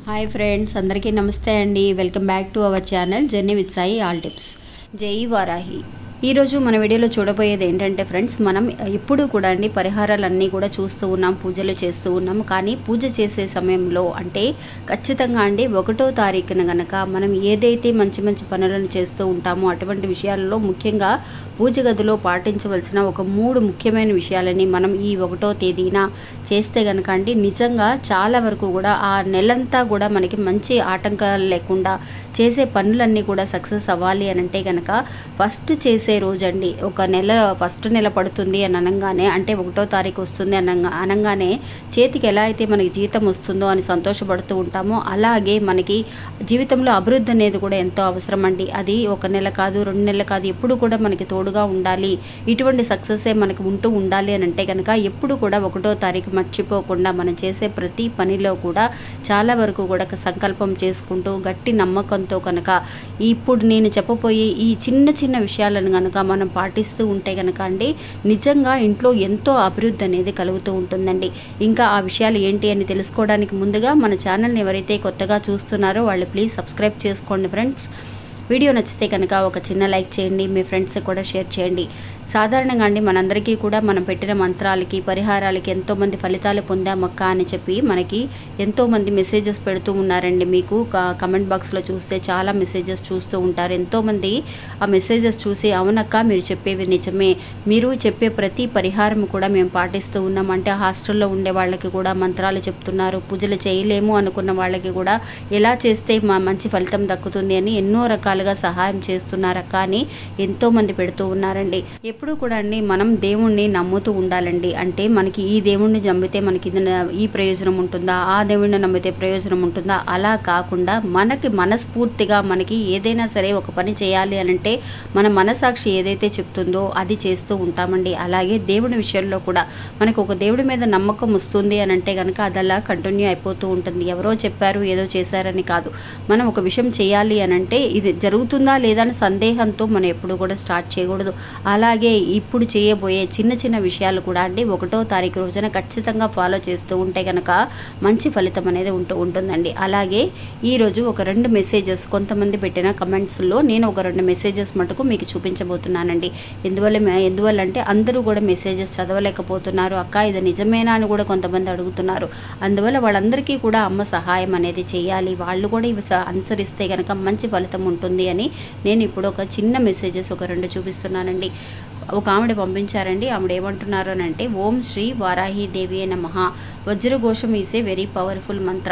hi friends అందరికీ నమస్తే అండి welcome back to our channel journey with Sai all tips జై వారాహి ఈరోజు మన వీడియోలో చూడబోయేది ఏంటంటే ఫ్రెండ్స్ మనం ఎప్పుడు కూడా అండి పరిహారాలన్నీ కూడా చూస్తూ ఉన్నాం పూజలు చేస్తూ ఉన్నాం కానీ పూజ చేసే సమయంలో అంటే ఖచ్చితంగా అండి ఒకటో తారీఖున గనక మనం ఏదైతే మంచి మంచి పనులను చేస్తూ ఉంటామో అటువంటి విషయాలలో ముఖ్యంగా పూజ గదిలో పాటించవలసిన ఒక మూడు ముఖ్యమైన విషయాలని మనం ఈ ఒకటో తేదీన చేస్తే గనక అండి నిజంగా చాలా వరకు కూడా ఆ నెలంతా కూడా మనకి మంచి ఆటంకాలు లేకుండా చేసే పనులన్నీ కూడా సక్సెస్ అవ్వాలి అని అంటే కనుక ఫస్ట్ చేసే రోజండి ఒక నెల ఫస్ట్ నెల పడుతుంది అని అనగానే అంటే ఒకటో తారీఖు వస్తుంది అనగా అనగానే చేతికి ఎలా అయితే మనకి జీతం వస్తుందో అని సంతోషపడుతూ ఉంటామో అలాగే మనకి జీవితంలో అభివృద్ధి అనేది కూడా ఎంతో అవసరం అండి అది ఒక నెల కాదు రెండు నెలలు కాదు ఎప్పుడు కూడా మనకి తోడుగా ఉండాలి ఇటువంటి సక్సెసే మనకి ఉంటూ ఉండాలి అని అంటే కనుక ఎప్పుడు కూడా ఒకటో తారీఖు మర్చిపోకుండా మనం చేసే ప్రతి పనిలో కూడా చాలా వరకు కూడా ఒక సంకల్పం చేసుకుంటూ గట్టి నమ్మకంతో కనుక ఇప్పుడు నేను చెప్పబోయే ఈ చిన్న చిన్న విషయాలను కనుక మనం పాటిస్తూ ఉంటే కనుక అండి నిజంగా ఇంట్లో ఎంతో అభివృద్ధి అనేది కలుగుతూ ఉంటుందండి ఇంకా ఆ విషయాలు ఏంటి అని తెలుసుకోవడానికి ముందుగా మన ఛానల్ని ఎవరైతే కొత్తగా చూస్తున్నారో వాళ్ళు ప్లీజ్ సబ్స్క్రైబ్ చేసుకోండి ఫ్రెండ్స్ వీడియో నచ్చితే కనుక ఒక చిన్న లైక్ చేయండి మీ ఫ్రెండ్స్కి కూడా షేర్ చేయండి సాధారణంగా అండి మనందరికీ కూడా మనం పెట్టిన మంత్రాలకి పరిహారాలకి ఎంతోమంది ఫలితాలు పొందామక్క అని చెప్పి మనకి ఎంతోమంది మెసేజెస్ పెడుతూ ఉన్నారండి మీకు కమెంట్ బాక్స్లో చూస్తే చాలా మెసేజెస్ చూస్తూ ఉంటారు ఎంతోమంది ఆ మెసేజెస్ చూసి అవునక్క మీరు చెప్పేవి నిజమే మీరు చెప్పే ప్రతి పరిహారం కూడా మేము పాటిస్తూ ఉన్నాం అంటే హాస్టల్లో ఉండే వాళ్ళకి కూడా మంత్రాలు చెప్తున్నారు పూజలు చేయలేము అనుకున్న వాళ్ళకి కూడా ఎలా చేస్తే మా మంచి ఫలితం దక్కుతుంది అని ఎన్నో రకాలుగా సహాయం చేస్తున్నారక్క అని ఎంతోమంది పెడుతూ ఉన్నారండి ఎప్పుడు కూడా అండి మనం దేవుణ్ణి నమ్ముతూ ఉండాలండి అంటే మనకి ఈ దేవుణ్ణి నమ్మితే మనకి ఇది ఈ ప్రయోజనం ఉంటుందా ఆ దేవుణ్ణి నమ్మితే ప్రయోజనం ఉంటుందా అలా కాకుండా మనకి మనస్ఫూర్తిగా మనకి ఏదైనా సరే ఒక పని చేయాలి అని అంటే మన మనసాక్షి ఏదైతే చెప్తుందో అది చేస్తూ ఉంటామండి అలాగే దేవుడి విషయంలో కూడా మనకు ఒక దేవుడి మీద నమ్మకం వస్తుంది అని అంటే కనుక అది అలా కంటిన్యూ అయిపోతూ ఉంటుంది ఎవరో చెప్పారు ఏదో చేశారని కాదు మనం ఒక విషయం చేయాలి అని అంటే ఇది జరుగుతుందా లేదా అని సందేహంతో మనం ఎప్పుడు కూడా స్టార్ట్ చేయకూడదు అలాగే ఇప్పుడు చేయబోయే చిన్న చిన్న విషయాలు కూడా అండి ఒకటో తారీఖు రోజున ఖచ్చితంగా ఫాలో చేస్తూ ఉంటే కనుక మంచి ఫలితం అనేది ఉంటూ ఉంటుందండి అలాగే ఈరోజు ఒక రెండు మెసేజెస్ కొంతమంది పెట్టిన కమెంట్స్లో నేను ఒక రెండు మెసేజెస్ మటుకు మీకు చూపించబోతున్నానండి ఎందువల్ల ఎందువల్ల అంటే అందరూ కూడా మెసేజెస్ చదవలేకపోతున్నారు అక్క ఇది నిజమేనా అని కూడా కొంతమంది అడుగుతున్నారు అందువల్ల వాళ్ళందరికీ కూడా అమ్మ సహాయం అనేది చేయాలి వాళ్ళు కూడా ఇవి అనుసరిస్తే కనుక మంచి ఫలితం ఉంటుంది అని నేను ఇప్పుడు ఒక చిన్న మెసేజెస్ ఒక రెండు చూపిస్తున్నానండి ఒక ఆవిడ పంపించారండి ఆవిడ ఏమంటున్నారు అని అంటే ఓం శ్రీ వారాహి దేవి నమః వజ్రఘోషం is a very powerful mantra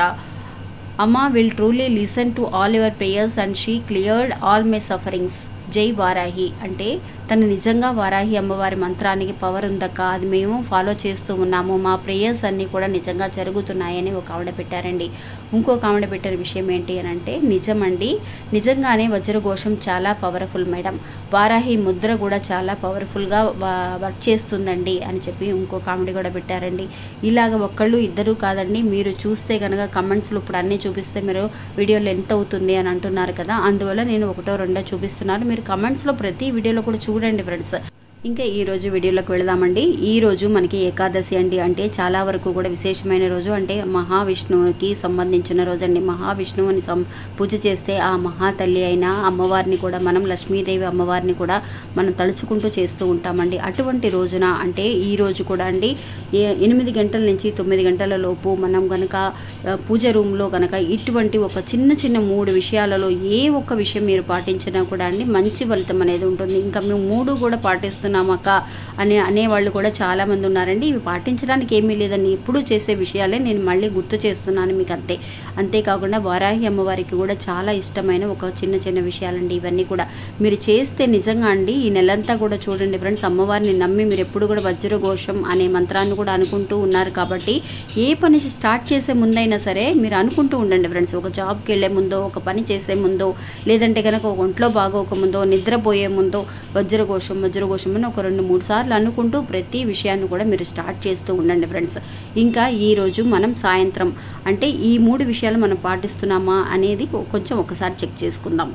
amma will truly listen to all your prayers and she cleared all my sufferings జై వారాహి అంటే తను నిజంగా వారాహి అమ్మవారి మంత్రానికి పవర్ ఉందక్క అది మేము ఫాలో చేస్తూ ఉన్నాము మా ప్రేయర్స్ అన్నీ కూడా నిజంగా జరుగుతున్నాయని ఒక ఆవిడ పెట్టారండి ఇంకొక ఆవిడ పెట్టిన విషయం ఏంటి అని అంటే నిజమండి నిజంగానే వజ్రఘోషం చాలా పవర్ఫుల్ మేడం వారాహి ముద్ర కూడా చాలా పవర్ఫుల్గా వర్క్ చేస్తుందండి అని చెప్పి ఇంకొక ఆవిడ కూడా పెట్టారండి ఇలాగ ఒక్కళ్ళు ఇద్దరు కాదండి మీరు చూస్తే కనుక కమెంట్స్లో ఇప్పుడు అన్నీ చూపిస్తే మీరు వీడియోలో ఎంత అవుతుంది అని అంటున్నారు కదా అందువల్ల నేను ఒకటో రెండో చూపిస్తున్నాను మీరు కమెంట్స్లో ప్రతి వీడియోలో కూడా చూడండి ఫ్రెండ్స్ ఇంకా ఈ రోజు వీడియోలోకి వెళదామండి ఈ రోజు మనకి ఏకాదశి అండి అంటే చాలా వరకు కూడా విశేషమైన రోజు అంటే మహావిష్ణువుకి సంబంధించిన రోజు అండి మహావిష్ణువుని సం పూజ చేస్తే ఆ మహాతల్లి అయిన అమ్మవారిని కూడా మనం లక్ష్మీదేవి అమ్మవారిని కూడా మనం తలుచుకుంటూ చేస్తూ ఉంటామండి అటువంటి రోజున అంటే ఈ రోజు కూడా అండి ఎనిమిది గంటల నుంచి తొమ్మిది గంటల లోపు మనం కనుక పూజ రూమ్లో కనుక ఇటువంటి ఒక చిన్న చిన్న మూడు విషయాలలో ఏ ఒక్క విషయం మీరు పాటించినా కూడా అండి మంచి ఫలితం అనేది ఉంటుంది ఇంకా మేము మూడు కూడా పాటిస్తున్నామక్క అనే అనేవాళ్ళు కూడా చాలామంది ఉన్నారండి ఇవి పాటించడానికి ఏమీ లేదండి ఎప్పుడూ చేసే విషయాలే నేను మళ్ళీ గుర్తు చేస్తున్నాను మీకు అంతే అంతేకాకుండా వారాహి అమ్మవారికి కూడా చాలా ఇష్టమైన ఒక చిన్న చిన్న విషయాలండి ఇవన్నీ కూడా మీరు చేస్తే నిజంగా అండి ఈ నెలంతా కూడా చూడండి ఫ్రెండ్స్ అమ్మవారిని నమ్మి మీరు ఎప్పుడు కూడా వజ్రఘోషం అనే మంత్రాన్ని కూడా అనుకుంటూ ఉన్నారు కాబట్టి ఏ పని స్టార్ట్ చేసే ముందైనా సరే మీరు అనుకుంటూ ఉండండి ఫ్రెండ్స్ ఒక జాబ్కి వెళ్ళే ముందో ఒక పని చేసే ముందో లేదంటే కనుక ఒక ఒంట్లో బాగోక ముందో నిద్రపోయే ముందో వజ్రఘోషం వజ్రఘోషం అని ఒక రెండు మూడు సార్లు అనుకుంటూ ప్రతి విషయాన్ని కూడా మీరు స్టార్ట్ చేస్తూ ఉండండి ఫ్రెండ్స్ ఇంకా ఈరోజు మనం సాయంత్రం అంటే ఈ మూడు విషయాలు మనం పాటిస్తున్నామా అనేది కొంచెం ఒకసారి చెక్ చేసుకుందాం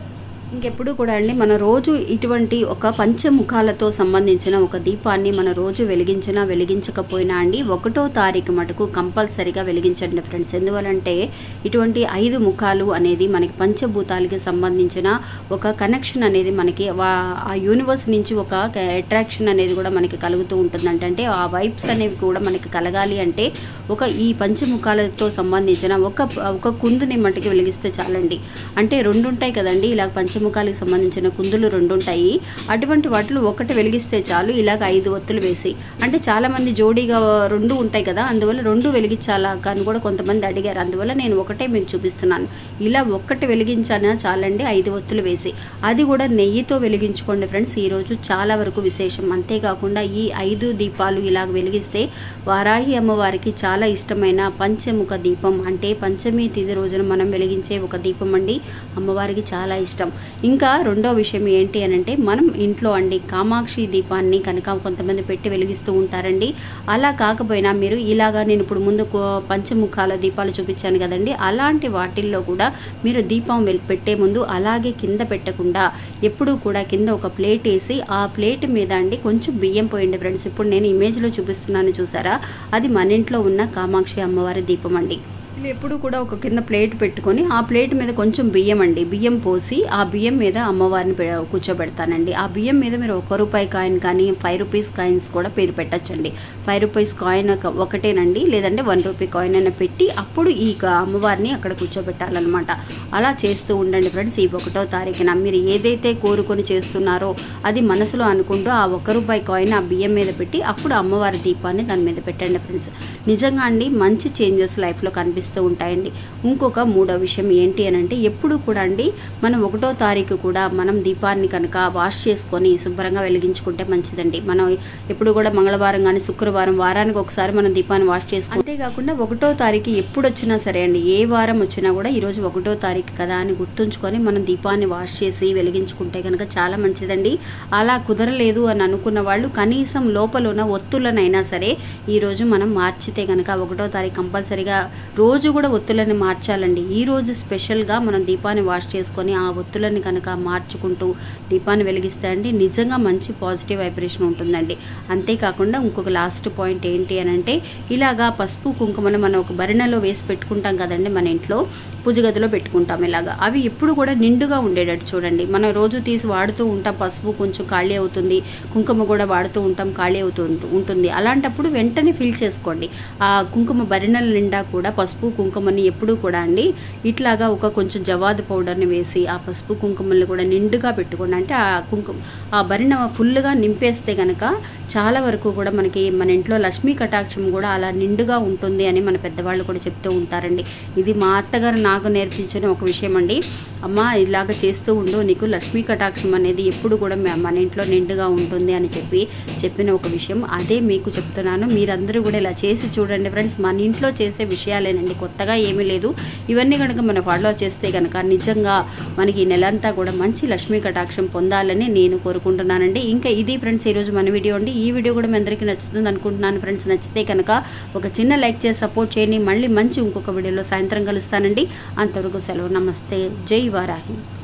ఇంకెప్పుడు కూడా అండి మన రోజు ఇటువంటి ఒక పంచముఖాలతో సంబంధించిన ఒక దీపాన్ని మన రోజు వెలిగించినా వెలిగించకపోయినా అండి ఒకటో తారీఖు మటుకు కంపల్సరిగా వెలిగించండి ఫ్రెండ్స్ ఎందువలంటే ఇటువంటి ఐదు ముఖాలు అనేది మనకి పంచభూతాలకి సంబంధించిన ఒక కనెక్షన్ అనేది మనకి వా- ఆ యూనివర్స్ నుంచి ఒక అట్రాక్షన్ అనేది కూడా మనకి కలుగుతూ ఉంటుందంట అంటే ఆ వైబ్స్ అనేవి కూడా మనకి కలగాలి అంటే ఒక ఈ పంచముఖాలతో సంబంధించిన ఒక ఒక కుందుని మట్టుకి వెలిగిస్తే చాలండి అంటే రెండు ఉంటాయి కదండి ఇలా పంచముఖాలకు సంబంధించిన కుందులు రెండు ఉంటాయి అటువంటి వాటిలో ఒకటి వెలిగిస్తే చాలు ఇలాగ ఐదు ఒత్తులు వేసి అంటే చాలా మంది జోడీగా రెండు ఉంటాయి కదా అందువల్ల రెండు వెలిగించాలా కానీ కూడా కొంతమంది అడిగారు అందువల్ల నేను ఒకటే మీకు చూపిస్తున్నాను ఇలా ఒక్కటి వెలిగించానా చాలండి ఐదు ఒత్తులు వేసి అది కూడా నెయ్యితో వెలిగించుకోండి ఫ్రెండ్స్ ఈరోజు చాలా వరకు విశేషం అంతేకాకుండా ఈ ఐదు దీపాలు ఇలాగ వెలిగిస్తే వారాహి అమ్మవారికి చాలా ఇష్టమైన పంచముఖ దీపం అంటే పంచమి తిథి రోజున మనం వెలిగించే ఒక దీపం అండి అమ్మవారికి చాలా ఇష్టం ఇంకా రెండో విషయం ఏంటి అని అంటే మనం ఇంట్లో అండి కామాక్షి దీపాన్ని కనుక కొంతమంది పెట్టి వెలిగిస్తూ ఉంటారండి అలా కాకపోయినా మీరు ఇలాగా నేను ఇప్పుడు ముందు కో- పంచముఖాల దీపాలు చూపించాను కదండి అలాంటి వాటిల్లో కూడా మీరు దీపం వెల్- పెట్టే ముందు అలాగే కింద పెట్టకుండా ఎప్పుడూ కూడా కింద ఒక ప్లేట్ వేసి ఆ ప్లేట్ మీద అండి కొంచెం బియ్యం పోయండి ఫ్రెండ్స్ ఇప్పుడు నేను ఇమేజ్లో చూపిస్తున్నాను చూసారా అది మన ఇంట్లో ఉన్న కామాక్షి అమ్మవారి దీపం అండి వీళ్ళు ఎప్పుడు కూడా ఒక కింద ప్లేట్ పెట్టుకొని ఆ ప్లేట్ మీద కొంచెం బియ్యం అండి బియ్యం పోసి ఆ బియ్యం మీద అమ్మవారిని పె- కూర్చోబెడతానండి ఆ బియ్యం మీద మీరు ఒక రూపాయి కాయిన్ కానీ ఫైవ్ రూపీస్ కాయిన్స్ కూడా పేరు పెట్టచ్చండి ఫైవ్ రూపీస్ కాయిన్ ఒక- ఒకటేనండి లేదంటే వన్ రూపీ కాయిన్ అయినా పెట్టి అప్పుడు ఈ క- అమ్మవారిని అక్కడ కూర్చోబెట్టాలన్నమాట అలా చేస్తూ ఉండండి ఫ్రెండ్స్ ఈ ఒకటో తారీఖున మీరు ఏదైతే కోరుకొని చేస్తున్నారో అది మనసులో అనుకుంటూ ఆ ఒక రూపాయి కాయిన్ ఆ బియ్యం మీద పెట్టి అప్పుడు అమ్మవారి దీపాన్ని దాని మీద పెట్టండి ఫ్రెండ్స్ నిజంగా అండి మంచి చేంజెస్ లైఫ్లో కనిపిస్తూ ఉంటాయండి ఇంకొక మూడో విషయం ఏంటి అని అంటే ఎప్పుడు కూడా అండి మనం ఒకటో తారీఖు కూడా మనం దీపాన్ని కనుక వాష్ చేసుకొని శుభ్రంగా వెలిగించుకుంటే మంచిదండి మనం ఎప్పుడు కూడా మంగళవారం కానీ శుక్రవారం వారానికి ఒకసారి మనం దీపాన్ని వాష్ చేసుకుంటే అంతేకాకుండా ఒకటో తారీఖు ఎప్పుడు వచ్చినా సరే అండి ఏ వారం వచ్చినా కూడా ఈరోజు ఒకటో తారీఖు కదా అని గుర్తుంచుకొని మనం దీపాన్ని వాష్ చేసి వెలిగించుకుంటే కనుక చాలా మంచిదండి అలా కుదరలేదు అని అనుకున్న వాళ్ళు కనీసం లోపల ఉన్న ఒత్తులనైనా సరే ఈరోజు మనం మార్చితే కనుక ఒకటో తారీఖు కంపల్సరీగా రోజు కూడా ఒత్తులని మార్చాలండి ఈ రోజు స్పెషల్గా మనం దీపాన్ని వాష్ చేసుకొని ఆ ఒత్తులని కనుక మార్చుకుంటూ దీపాన్ని వెలిగిస్తే అండి నిజంగా మంచి పాజిటివ్ వైబ్రేషన్ ఉంటుందండి అంతేకాకుండా ఇంకొక లాస్ట్ పాయింట్ ఏంటి అని అంటే ఇలాగా పసుపు కుంకుమను మనం ఒక బరిణలో వేసి పెట్టుకుంటాం కదండి మన ఇంట్లో పూజ గదిలో పెట్టుకుంటాం ఇలాగా అవి ఎప్పుడు కూడా నిండుగా ఉండేటట్టు చూడండి మనం రోజు తీసి వాడుతూ ఉంటాం పసుపు కొంచెం ఖాళీ అవుతుంది కుంకుమ కూడా వాడుతూ ఉంటాం ఖాళీ అవుతూ ఉంటు- ఉంటుంది అలాంటప్పుడు వెంటనే ఫిల్ చేసుకోండి ఆ కుంకుమ బరిణల నిండా కూడా పసుపు కుంకుమని ఎప్పుడూ కూడా అండి ఇట్లాగా ఒక కొంచెం జవాదు పౌడర్ని వేసి ఆ పసుపు కుంకుమల్ని కూడా నిండుగా పెట్టుకోండి అంటే ఆ కుంకుమ ఆ బరిణ ఫుల్గా నింపేస్తే కనుక చాలా వరకు కూడా మనకి మన ఇంట్లో లక్ష్మీ కటాక్షం కూడా అలా నిండుగా ఉంటుంది అని మన పెద్దవాళ్ళు కూడా చెప్తూ ఉంటారండి ఇది మా అత్తగారు నాకు నేర్పించిన ఒక విషయం అండి అమ్మ ఇలాగ చేస్తూ ఉండు నీకు లక్ష్మీ కటాక్షం అనేది ఎప్పుడు కూడా మ- మన ఇంట్లో నిండుగా ఉంటుంది అని చెప్పి చెప్పిన ఒక విషయం అదే మీకు చెప్తున్నాను మీరందరూ కూడా ఇలా చేసి చూడండి ఫ్రెండ్స్ మన ఇంట్లో చేసే విషయాలేనండి కొత్తగా ఏమీ లేదు ఇవన్నీ కనుక మనం ఫాలో చేస్తే కనుక నిజంగా మనకి ఈ నెలంతా కూడా మంచి లక్ష్మీ కటాక్షం పొందాలని నేను కోరుకుంటున్నానండి ఇంకా ఇది ఫ్రెండ్స్ ఈరోజు మన వీడియో అండి ఈ వీడియో కూడా మీ అందరికీ నచ్చుతుంది అనుకుంటున్నాను ఫ్రెండ్స్ నచ్చితే కనుక ఒక చిన్న లైక్ చేసి సపోర్ట్ చేయండి మళ్ళీ మంచి ఇంకొక వీడియోలో సాయంత్రం కలుస్తానండి అంతవరకు సెలవు నమస్తే జై వారాహి